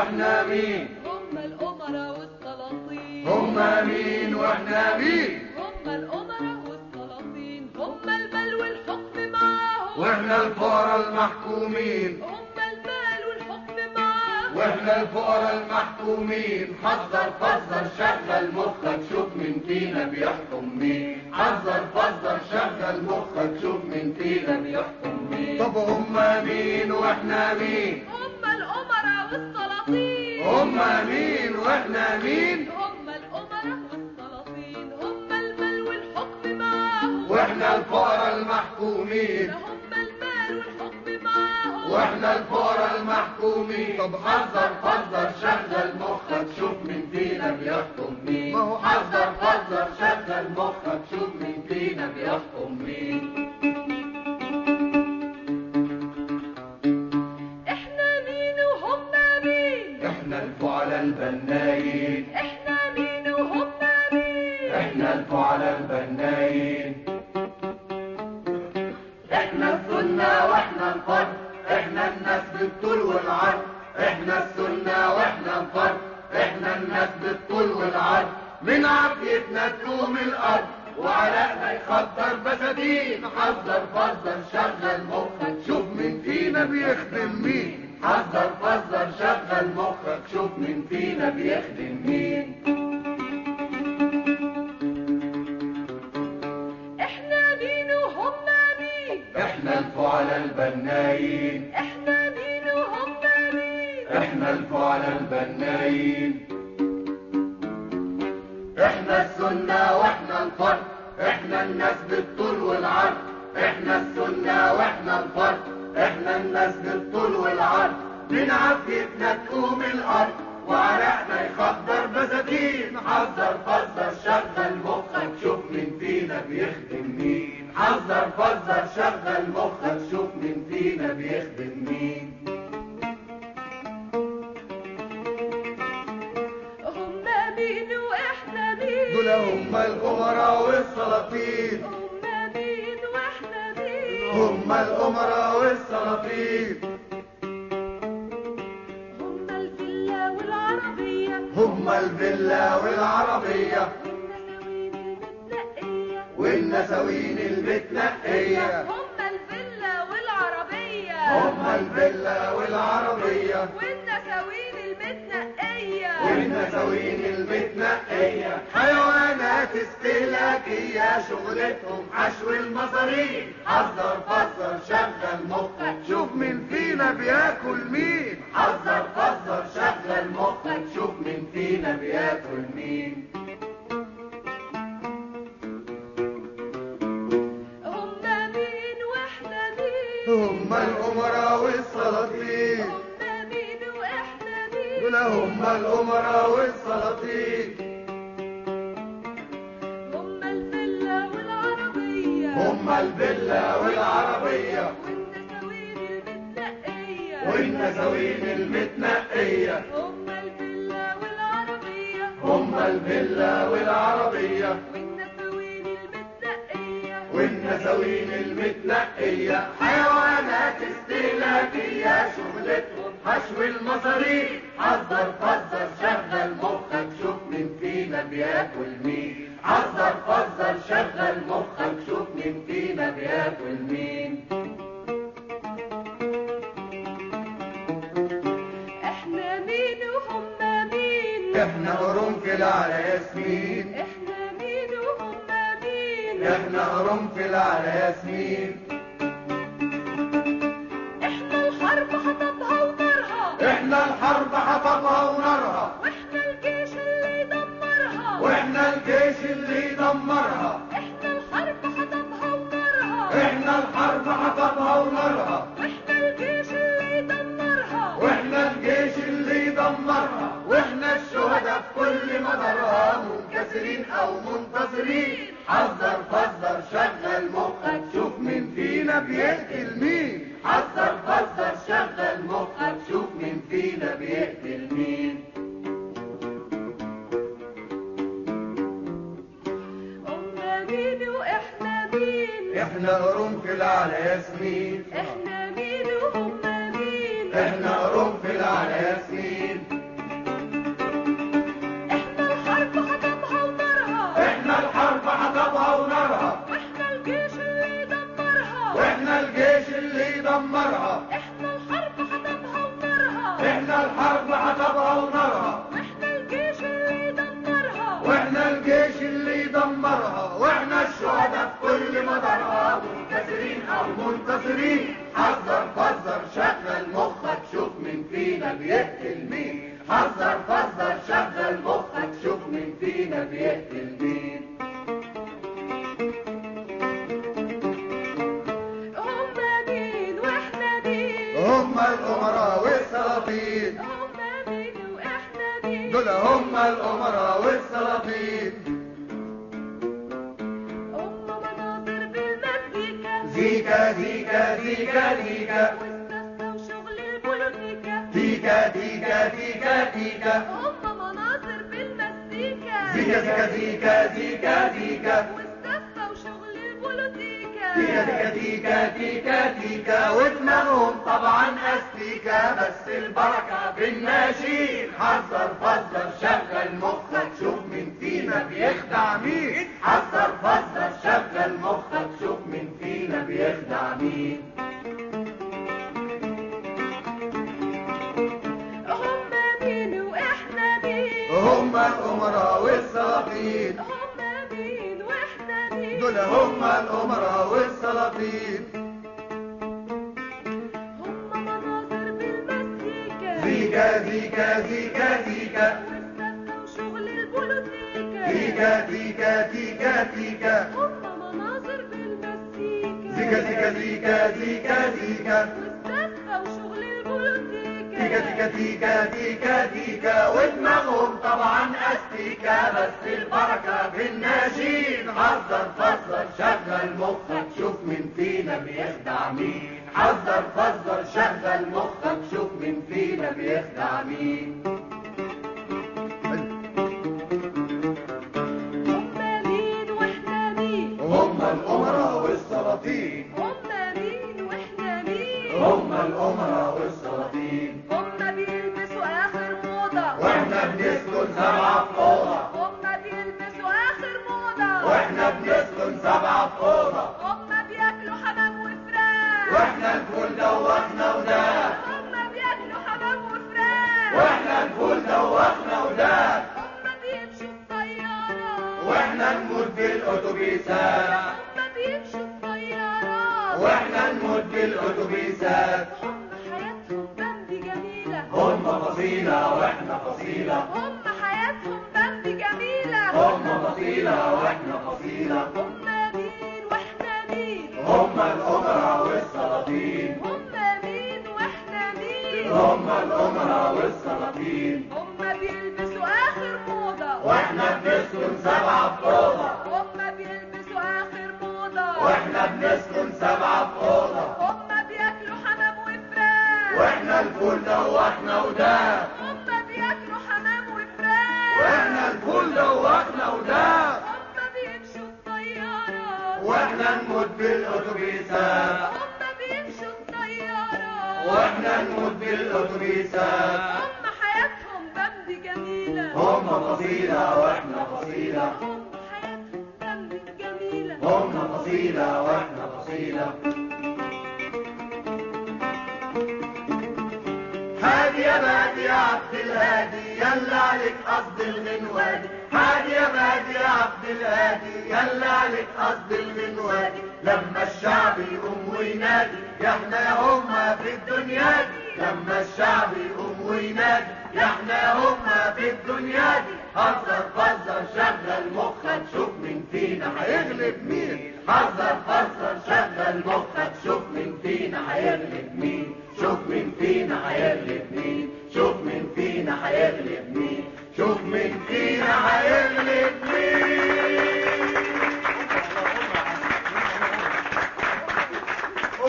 واحنا مين هم الأمراء والسلاطين هم مين واحنا مين هم الأمراء والسلاطين هم المال والحكم معاهم واحنا الفقراء المحكومين هم المال والحكم معاهم واحنا الفقراء المحكومين حذر فزر شغل مخك شوف مين فينا بيحكم مين حذر فزر شغل مخك شوف مين فينا بيحكم مين طب هم مين واحنا مين هم الأمراء والسلاطين هم مين واحنا مين هم الأمراء والسلاطين هم المال والحكم معاهم واحنا الفقراء المحكومين هم المال والحكم معاهم واحنا الفقراء المحكومين طب حذر فزر شغل مخك شوف مين فينا بيحكم مين ما هو حذر فزر شغل مخك شوف مين فينا بيحكم مين احنا مين وهم مين احنا الفعلاء البنايين احنا مين وهم مين احنا الفعلاء البنايين احنا السنة واحنا الفرد احنا الناس بالطول والعرض احنا السنة واحنا الفرد احنا الناس بالطول والعرض من عافيتنا تقوم الارض وعرقنا يخطر بساتين حذر فزر شغل مخك شوف مين فينا بيخدم مين حذر فزر شغل مخك شوف مين فينا بيخدم مين احنا مين وهم مين احنا الفعلاء البنايين احنا مين وهم مين احنا الفعلاء البنايين احنا السنة واحنا الفرد احنا الناس بالطول والعرض احنا السنة واحنا الفرد احنا الناس بالطول والعرض من عافيتنا تقوم الارض وعرقنا يخضر بساتين حذر فزر شغل مخك شوف مين فينا بيخدم مين حذر فزر شغل مخك شوف مين فينا بيخدم مين هم مين واحنا مين دول هم الأمراء والسلاطين هم مين واحنا مين هم الأمراء والسلاطين هم الفيلا والعربية هم الفيلا والعربية والنساوين المتنقية والنساوين المتنقية هم الفيلا والعربية هم الفيلا والعربية والنساوين المتنقية والنساوين المتنقية حيوانات استهلاكية شغلتهم حشو المصاريف حذر فزر شغل مخك شوف مين فينا بياكل مين حذر فزر شغل مخك شوف مين فينا بياكل مين هم مين واحنا مين هم الأمراء والسلاطين هم مين واحنا مين دول هم الأمراء والسلاطين هم الفيلا والعربية هم الفيلا والعربية والنساوين المتنقية والنساوين المتنقية هم الفيلا والعربية هم الفيلا والعربية والنساوين المتنقية والنساوين المتنقية حيوانات استهلاكية شغلتهم حشو المصاريف حذر فزر شغل مخك شوف مين فينا بياكل مين حذر فزر شغل مخك شوف مين فينا بياكل مين احنا مين وهم مين احنا قرنفل على ياسمين احنا مين وهم مين احنا قرنفل على ياسمين احنا الحرب خطبها ونارها احنا الحرب حطبها ونارها واحنا الجيش اللي يدمرها واحنا الجيش اللي يدمرها احنا الحرب خطبها ونارها احنا الحرب حطبها ونارها واحنا الجيش اللي يدمرها واحنا الجيش اللي يدمرها واحنا الشهداء في كل مدارها منكسرين او منتصرين حذر فزر شغل مخك شوف مين فينا بيقتل مين حذر فزر شغل مخك شوف مين فينا بيقتل مين هم مين واحنا مين احنا قرنفل على ياسمين احنا مين وهم مين احنا قرنفل على ياسمين ونارها احنا الحرب حطبها ونارها احنا الحرب حطبها ونارها واحنا الجيش اللي يدمرها واحنا الجيش اللي يدمرها واحنا الشهداء في كل مدارها منكسرين او منتصرين حذر فزر شغل مخك شوف مين فينا بيقتل مين حذر فزر شغل مخك شوف مين فينا بيقتل مين هما مين واحنا مين هم الامراء والسلاطين هما مين واحنا مين دول هم الامراء والسلاطين هما مناظر بالمزيكا زيكا زيكا زيكا زيكا والساسة وشغل البوليتيكا تيكا تيكا تيكا تيكا هما مناظر بالمزيكا زيكا زيكا زيكا زيكا زيكا والساسة وشغل البوليتيكا تيكا تيكا تيكا تيكا ودماغهم طبعا استيكا بس البركة بالناشين حذر فزر شغل مخك شوف مين فينا بيخدع مين حذر فزر شغل مخك شوف مين فينا بيخدع مين هما مين واحنا مين هم الأمراء والسلاطين هما مين واحنا مين دول هم الأمراء والسلاطين هما مناظر بالمزيكا زيكا زيكا زيكا زيكا والساسة وشغل البوليتيكا تيكا تيكا تيكا تيكا هما مناظر بالمزيكا زيكا زيكا زيكا زيكا زيكا والساسة وشغل البوليتيكا تيكا تيكا تيكا تيكا تيكا ودماغهم طبعا استيكا بس البركة بالناشين حذر فزر شغل مخك شوف مين فينا بيخدع مين حذر فزر شغل مخك شوف مين فينا بيخدع مين هما مين واحنا مين هم الأمراء والسلاطين هما مين واحنا مين هم الأمراء والسلاطين هما بيلبسوا اخر موضة واحنا بنسكن سبعة في أوضة هما بيلبسوا اخر موضة واحنا بنسكن سبعة في أوضة هما بياكلوا حمام وفراخ واحنا الفول دوخنا وده هما بياكلوا حمام وفراخ واحنا الفول دوخنا وده هما بيمشوا الطيارة واحنا نموت بالاتوبيسات هما بيمشوا الطيارة واحنا نموت بالاتوبيسات هما حياتهم بند جميلة هم فصيلة واحنا فصيلة هما حياتهم بند جميلة هم فصيلة واحنا فصيلة هما مين واحنا مين هم الأمراء والسلاطين هما مين واحنا مين هم الأمراء والسلاطين هما بيلبسوا اخر موضة واحنا بنسكن سبعة في أوضة هما بيلبسوا اخر موضة واحنا بنسكن سبعة في أوضة هما بياكلوا حمام وفراخ واحنا الفول دوخنا وده هما بياكلوا حمام وفراخ واحنا الفول دوخنا وده هما بيمشوا الطيارة واحنا نموت بالاتوبيسات هما بيمشوا الطيارة واحنا نموت بالاتوبيسات هما حياتهم بند جميلة هم فصيلة واحنا فصيلة هما حياتهم بند جميلة هم فصيلة واحنا فصيلة هادي يا بادي يا عبد الهادي يلا عليك قصد الغنوادي هادي يا بادي يا عبد الهادي يلا عليك قصد الغنوادي لما الشعب يقوم وينادي يا احنا يا هما في الدنيا دي لما الشعب يقوم وينادي يا احنا يا هما في الدنيا دي حذر فزر شغل مخك شوف مين فينا هيغلب مين حذر فزر شغل مخك شوف مين فينا هيغلب مين شوف مين فينا هيغلب